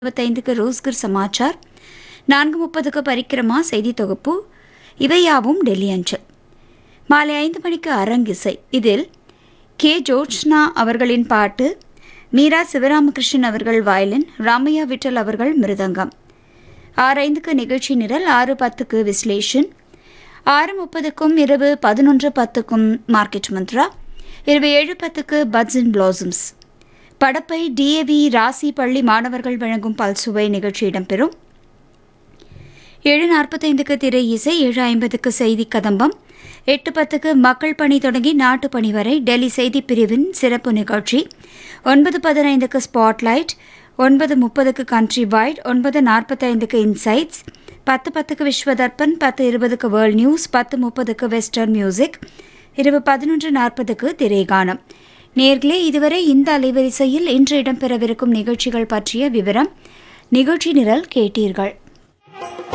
இருபத்தைந்துக்கு ரோஸ்கர் சமாச்சார் நான்கு முப்பதுக்கு பரிக்கிரமா செய்தி தொகுப்பு இவையாவும் டெல்லி அஞ்சல் மாலை ஐந்து மணிக்கு அரங்கிசை இதில் கே ஜோட்ஸ்னா அவர்களின் பாட்டு மீரா சிவராமகிருஷ்ணன் அவர்கள் வயலின் ராமையா விட்டல் அவர்கள் மிருதங்கம் ஆறு ஐந்துக்கு நிகழ்ச்சி நிரல் ஆறு பத்துக்கு விஸ்லேஷன் ஆறு முப்பதுக்கும் இரவு பதினொன்று பத்துக்கும் மார்க்கெட் மந்த்ரா இரவு ஏழு பத்துக்கு Buds and Blossoms Padappai DAV Rasi பள்ளி மாணவர்கள் வழங்கும் பல்சுவை நிகழ்ச்சி இடம்பெறும் ஏழு நாற்பத்தைந்துக்கு திரை இசை ஏழு ஐம்பதுக்கு செய்தி கதம்பம் எட்டு பத்துக்கு மக்கள் பணி தொடங்கி நாட்டு பணி வரை டெல்லி செய்திப் பிரிவின் சிறப்பு நிகழ்ச்சி ஒன்பது பதினைந்துக்கு ஸ்பாட்லைட் ஒன்பது முப்பதுக்கு கண்ட்ரி வைட் ஒன்பது நாற்பத்தைந்துக்கு இன்சைட்ஸ் பத்து பத்துக்கு விஸ்வதர்ப்பன் பத்து இருபதுக்கு வேர்ல்ட் நியூஸ் பத்து முப்பதுக்கு வெஸ்டர்ன் மியூசிக் இரவு பதினொன்று நாற்பதுக்கு திரைகானம் நேர்களே இதுவரை இந்த அலைவரிசையில் இன்று இடம்பெறவிருக்கும் நிகழ்ச்சிகள் பற்றிய விவரம் நிகழ்ச்சி நிரல் கேட்டீர்கள்